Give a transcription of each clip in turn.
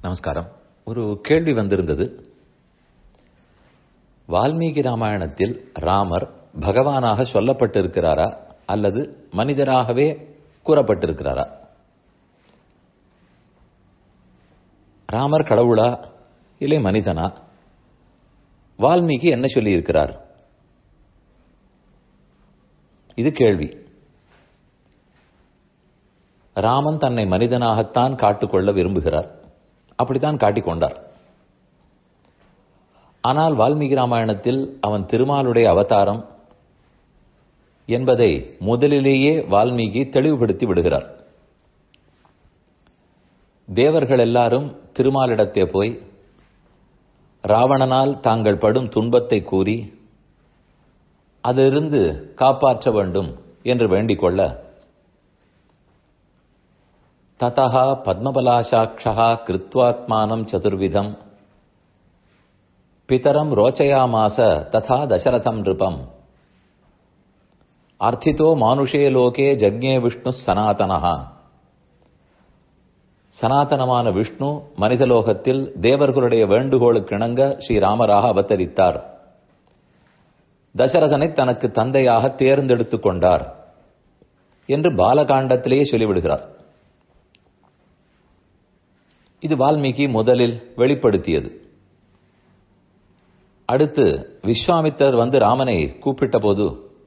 நமஸ்காரம் ஒரு கேள்வி வந்திருந்தது வால்மீகி ராமாயணத்தில் ராமர் பகவானாக சொல்லப்பட்டிருக்கிறாரா அல்லது மனிதராகவே கூறப்பட்டிருக்கிறாரா ராமர் கடவுளா இல்லை மனிதனா வால்மீகி என்ன சொல்லியிருக்கிறார் இது கேள்வி ராமன் தன்னை மனிதனாகத்தான் காட்டுக்கொள்ள விரும்புகிறார் அப்படித்தான் காட்டிக்கொண்டார் ஆனால் வால்மீகி ராமாயணத்தில் அவன் திருமாலுடைய அவதாரம் என்பதை முதலிலேயே வால்மீகி தெளிவுபடுத்தி விடுகிறார் தேவர்கள் எல்லாரும் திருமாலிடத்தே போய் ராவணனால் தாங்கள் படும் துன்பத்தை கூறி அதிலிருந்து காப்பாற்ற வேண்டும் என்று வேண்டிக் கொள்ள ததா பத்மபலாசாட்சா கிருத்வாத்மானம் சதுர்விதம் பிதரம் ரோச்சயாமாச ததா தசரதம் நிருபம் அர்த்திதோ மானுஷே லோகே ஜக்ஞே விஷ்ணு சனாதனஹா சனாதனமான விஷ்ணு மனிதலோகத்தில் தேவர்களுடைய வேண்டுகோளுக்கு இணங்க ஸ்ரீராமராக அவதரித்தார் தசரதனை தனக்கு தந்தையாக தேர்ந்தெடுத்துக் கொண்டார் என்று பாலகாண்டத்திலேயே சொல்லிவிடுகிறார் இது வால்மீகி முதலில் வெளிப்படுத்தியது அடுத்து விஸ்வாமித்தர் வந்து ராமனை கூப்பிட்ட போது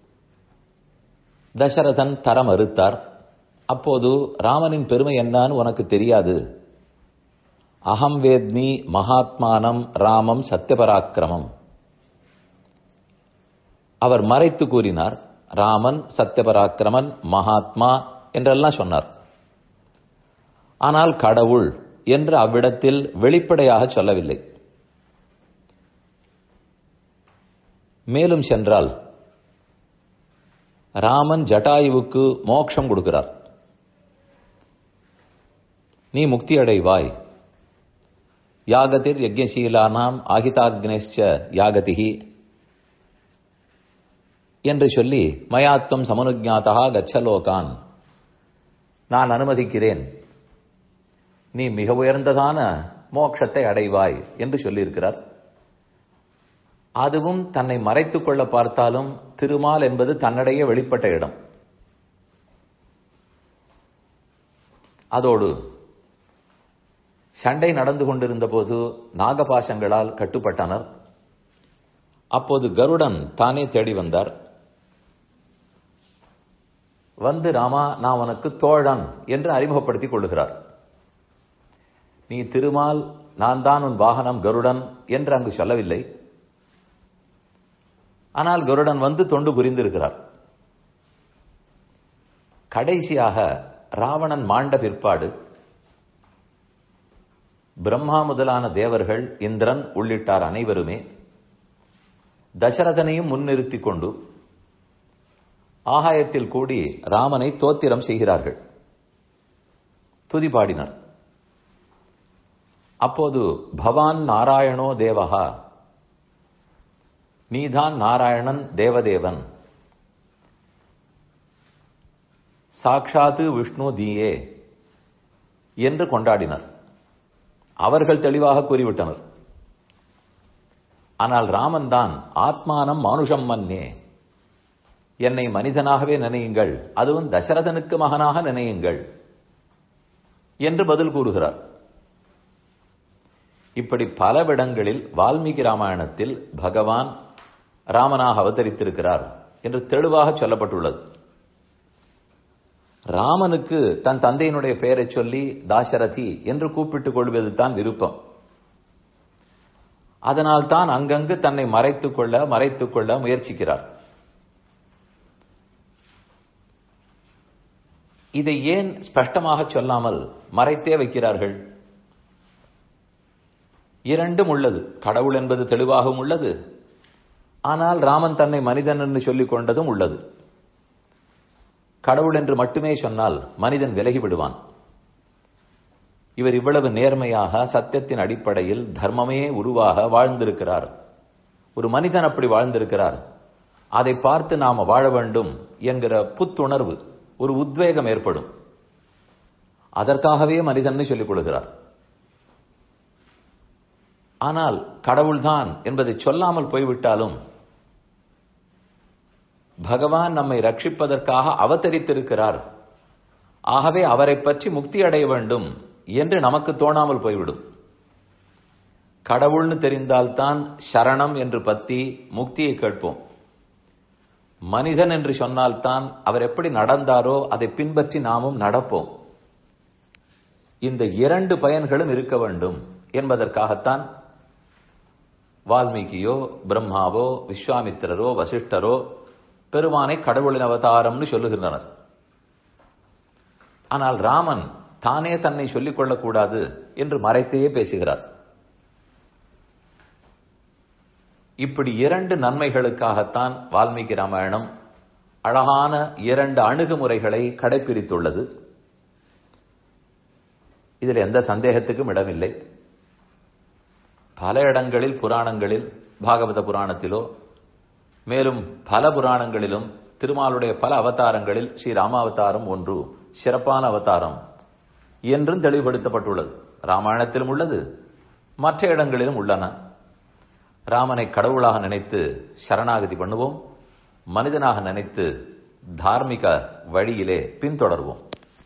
தசரதன் தர மறுத்தார் அப்போது ராமனின் பெருமை என்னன்னு உனக்கு தெரியாது அகம் வேத்மி மகாத்மானம் ராமம் சத்தியபராக்கிரமம் அவர் மறைத்து கூறினார் ராமன் சத்தியபராக்கிரமன் மகாத்மா என்றெல்லாம் சொன்னார் ஆனால் கடவுள் என்று அவ்விடத்தில் வெளிப்படையாக சொல்லவில்லை மேலும் சென்றால் ராமன் ஜட்டாயுவுக்கு மோட்சம் கொடுக்கிறார் நீ முக்தி அடைவாய் யாகதிர் யஜ்யசீலானாம் ஆகிதாக்னேஷ்ச யாகதிகி என்று சொல்லி மயாத்வம் சமனுஜாதா கச்சலோகான் நான் அனுமதிக்கிறேன் நீ மிக உயர்ந்ததான மோட்சத்தை அடைவாய் என்று சொல்லியிருக்கிறார் அதுவும் தன்னை மறைத்துக் கொள்ள பார்த்தாலும் திருமால் என்பது தன்னிடையே வெளிப்பட்ட இடம் அதோடு சண்டை நடந்து கொண்டிருந்த போது நாகபாசங்களால் கட்டுப்பட்டனர் அப்போது கருடன் தானே தேடி வந்தார் வந்து ராமா நான் உனக்கு தோழன் என்று அறிமுகப்படுத்திக் கொள்ளுகிறார் நீ திருமால் நான் தான் உன் வாகனம் கருடன் என்று அங்கு சொல்லவில்லை ஆனால் கருடன் வந்து தொண்டு புரிந்திருக்கிறார் கடைசியாக ராவணன் மாண்ட பிற்பாடு பிரம்மா முதலான தேவர்கள் இந்திரன் உள்ளிட்டார் அனைவருமே தசரதனையும் முன்னிறுத்திக் கொண்டு ஆகாயத்தில் கூடி ராமனை தோத்திரம் செய்கிறார்கள் துதி பாடினர் அப்போது பவான் நாராயணோ தேவகா நீதான் நாராயணன் தேவதேவன் சாட்சாத்து விஷ்ணு தீயே என்று கொண்டாடினர் அவர்கள் தெளிவாக கூறிவிட்டனர் ஆனால் ராமன் தான் ஆத்மானம் மானுஷம் மன்னே என்னை மனிதனாகவே நினையுங்கள் அதுவும் தசரதனுக்கு மகனாக நினையுங்கள் என்று பதில் கூறுகிறார் இப்படி பலவிடங்களில் வால்மீகி ராமாயணத்தில் பகவான் ராமனாக அவதரித்திருக்கிறார் என்று தெளிவாக சொல்லப்பட்டுள்ளது ராமனுக்கு தன் தந்தையினுடைய பெயரை சொல்லி தாசரதி என்று கூப்பிட்டுக் கொள்வது தான் விருப்பம் அதனால் தான் அங்கங்கு தன்னை மறைத்துக் கொள்ள மறைத்துக் கொள்ள முயற்சிக்கிறார் இதை ஏன் ஸ்பஷ்டமாக சொல்லாமல் மறைத்தே வைக்கிறார்கள் இரண்டும் உள்ளது கடவுள் என்பது தெளிவாகவும் உள்ளது ஆனால் ராமன் தன்னை மனிதன் என்று சொல்லிக் கொண்டதும் உள்ளது கடவுள் என்று மட்டுமே சொன்னால் மனிதன் விலகி விடுவான் இவர் இவ்வளவு நேர்மையாக சத்தியத்தின் அடிப்படையில் தர்மமே உருவாக வாழ்ந்திருக்கிறார் ஒரு மனிதன் அப்படி வாழ்ந்திருக்கிறார் அதை பார்த்து நாம வாழ வேண்டும் என்கிற புத்துணர்வு ஒரு உத்வேகம் ஏற்படும் அதற்காகவே மனிதன் சொல்லிக் கொள்கிறார் ஆனால் கடவுள்தான் என்பதை சொல்லாமல் போய்விட்டாலும் பகவான் நம்மை ரட்சிப்பதற்காக அவதரித்திருக்கிறார் ஆகவே அவரை பற்றி முக்தி அடைய வேண்டும் என்று நமக்கு தோணாமல் போய்விடும் கடவுள்னு தெரிந்தால்தான் சரணம் என்று பத்தி முக்தியை கேட்போம் மனிதன் என்று சொன்னால்தான் அவர் எப்படி நடந்தாரோ அதை பின்பற்றி நாமும் நடப்போம் இந்த இரண்டு பயன்களும் இருக்க வேண்டும் என்பதற்காகத்தான் வால்மீகியோ பிரம்மாவோ விஸ்வாமித்திரரோ வசிஷ்டரோ பெருமானை கடவுளின் அவதாரம்னு சொல்லுகின்றனர் ஆனால் ராமன் தானே தன்னை சொல்லிக் கொள்ளக்கூடாது என்று மறைத்தையே பேசுகிறார் இப்படி இரண்டு நன்மைகளுக்காகத்தான் வால்மீகி ராமாயணம் அழகான இரண்டு அணுகுமுறைகளை கடைபிடித்துள்ளது இதில் எந்த சந்தேகத்துக்கும் இடமில்லை பல இடங்களில் புராணங்களில் பாகவத புராணத்திலோ மேலும் பல புராணங்களிலும் திருமாலுடைய பல அவதாரங்களில் ஸ்ரீ ராமாவதாரம் ஒன்று சிறப்பான அவதாரம் என்றும் தெளிவுபடுத்தப்பட்டுள்ளது ராமாயணத்திலும் உள்ளது மற்ற இடங்களிலும் உள்ளன ராமனை கடவுளாக நினைத்து சரணாகதி பண்ணுவோம் மனிதனாக நினைத்து தார்மீக வழியிலே பின்தொடர்வோம்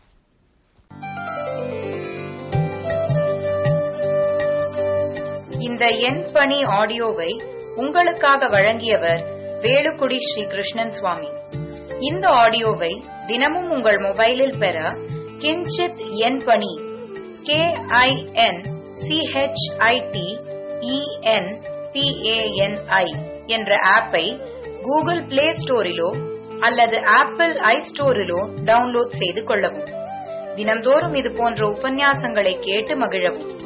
இந்த எண் பணி ஆடியோவை உங்களுக்காக வழங்கியவர் வேலுக்குடி ஸ்ரீ கிருஷ்ணன் சுவாமி இந்த ஆடியோவை தினமும் உங்கள் மொபைலில் பெற கிஞ்சித் எண் பணி கே ஐ என் சிஹெச்ஐடி இஎன் பிஏஎன்ஐ என்ற ஆப்பை கூகுள் பிளே ஸ்டோரிலோ அல்லது ஆப்பிள் ஐ ஸ்டோரிலோ டவுன்லோட் செய்து கொள்ளவும் தினம்தோறும் இது போன்ற உபன்யாசங்களை கேட்டு மகிழவும்